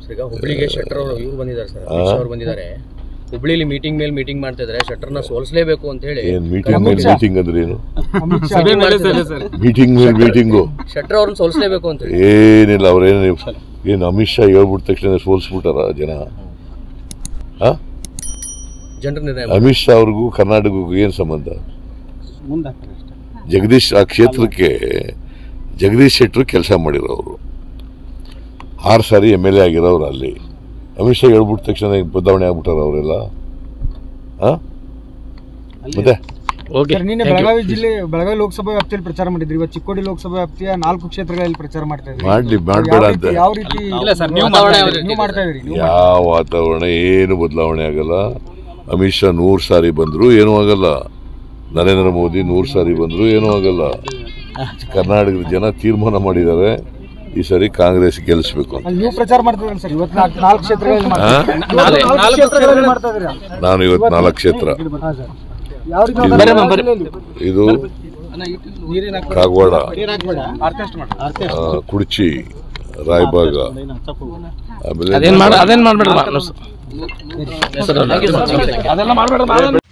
Sir, ಈಗ ಹುಬ್ಳಿಗೆ ಶೆಟ್ಟರ್ ಅವರು ಇವ್ರು ಬಂದಿದ್ದಾರೆ ಸರ್ ಅಮಿತ್ ಶಾ ಅವ್ರು ಬಂದಿದ್ದಾರೆ ಹುಬ್ಳಿಲಿ ಮೀಟಿಂಗ್ ಮೇಲೆ ಮೀಟಿಂಗ್ ಮಾಡ್ತಾ ಇದ್ದಾರೆ ಶೆಟ್ಟರ್ನ ಸೋಲಿಸಲೇಬೇಕು ಅಂತ ಹೇಳಿ ಏನ್ ಮೀಟಿಂಗ್ ಮೇಲೆ ಮೀಟಿಂಗ್ ಅಂದ್ರೆ ಏನು Meeting ಮಾಡ್ತಿದ್ದಾರೆ. ಮೀಟಿಂಗ್ ಮೇಲೆ ಮೀಟಿಂಗು ಶೆಟ್ಟರ್ ಅವ್ರನ್ನ ಸೋಲಿಸಲೇಬೇಕು ಅಂತ ಹೇಳಿ ಏನಿಲ್ಲ ಅವ್ರೇನು ಏನು ಅಮಿತ್ ಶಾ ಹೇಳ್ಬಿಟ್ಟ ತಕ್ಷಣ ಸೋಲ್ಸ್ಬಿಟ್ಟಾರ ಜನ ಆ? ಜನರ ನಿರ್ಣಯ ಅಮಿತ್ ಶಾ ಅವ್ರಿಗೂ ಕರ್ನಾಟಕಕ್ಕೂ ಏನು ಸಂಬಂಧ ಜಗದೀಶ್ ಆ ಕ್ಷೇತ್ರಕ್ಕೆ ಜಗದೀಶ್ ಶೆಟ್ಟರು ಕೆಲಸ ಮಾಡಿರೋರು ಆರು ಸಾರಿ ಎಮ್ ಎಲ್ ಎ ಆಗಿರೋರು ಅಲ್ಲಿ ಅಮಿತ್ ಶಾ ಹೇಳ್ಬಿಟ್ಟ ತಕ್ಷಣ ಈಗ ಬದಲಾವಣೆ ಆಗ್ಬಿಟ್ಟಾರ ಅವರೆಲ್ಲ ಆ? ಮತ್ತೆ ಸರ್, ನಿನ್ನೆ ಬೆಳಗಾವಿ ಜಿಲ್ಲೆ ಬೆಳಗಾವಿ ಲೋಕಸಭಾ ವ್ಯಾಪ್ತಿಯಲ್ಲಿ ಪ್ರಚಾರ ಮಾಡಿದ್ರಿ ಇವತ್ತು ಚಿಕ್ಕೋಡಿ ಲೋಕಸಭಾ ವ್ಯಾಪ್ತಿಯ ನಾಲ್ಕು ಕ್ಷೇತ್ರಗಳಲ್ಲಿ ಪ್ರಚಾರ ಮಾಡ್ತಾ ಇದ್ರಿ ಮಾಡ್ಲಿ ಮಾಡಬೇಡ ಯಾವ ಅಂತ ರೀತಿ- ಯಾವ ರೀತಿ ಇಲ್ಲ ಸರ್, ನೀವು ವಾತಾವರಣ ಮಾಡ್ತಾ ಇದ್ರಿ. ನೀವು ಮಾಡ್ತಾ ಇದ್ರಿ ನೀವು ಯಾವ ವಾತಾವರಣ ಏನು ಬದಲಾವಣೆ ಆಗಲ್ಲ ಅಮಿತ್ ಶಾ ನೂರು ಸಾರಿ ಬಂದ್ರು ಏನೂ ಆಗಲ್ಲ ನರೇಂದ್ರ ಮೋದಿ ನೂರು ಸಾರಿ ಬಂದ್ರು ಏನೂ ಆಗಲ್ಲ ಕರ್ನಾಟಕದ ಜನ ತೀರ್ಮಾನ ಮಾಡಿದ್ದಾರೆ ಈ ಸರಿ ಕಾಂಗ್ರೆಸ್ ಗೆಲ್ಲಿಸ್ಬೇಕು ಅಂತ ಅಲ್ಲಿ ನೀವು ಪ್ರಚಾರ ಮಾಡ್ತಾ ಇದ್ರಿ ಸರ್ ಇವತ್ತು ನಾಲ್ಕು ನಾಲ್ಕು ಕ್ಷೇತ್ರಗಳಲ್ಲಿ ಮಾಡ್ತಾ ಆ? ಇದ್ರಿ. ನಾಲ್ಕು ನಾಲ್ಕು ಕ್ಷೇತ್ರಗಳಲ್ಲಿ ಮಾಡ್ತಾ ಇದ್ರಿ ನಾನು ಇವತ್ತು ನಾಲ್ಕು ಕ್ಷೇತ್ರ ಹಾ, ಸರ್. ಯಾವ ರೀತಿ ಇದು- ವಾತಾವರಣ ಇಲ್ಲಿ? ಇದು ಕಾಗವಾಡ ಆ, ಕುಡ್ಚಿ ರಾಯಬಾಗ ಆಮೇಲೆ ಅದೇನ್ ಮಾಡ ಅದೇನ್ ಮಾಡ್ಬೇಡ ಅದೆಲ್ಲ ಮಾಡ್ಬೇಡ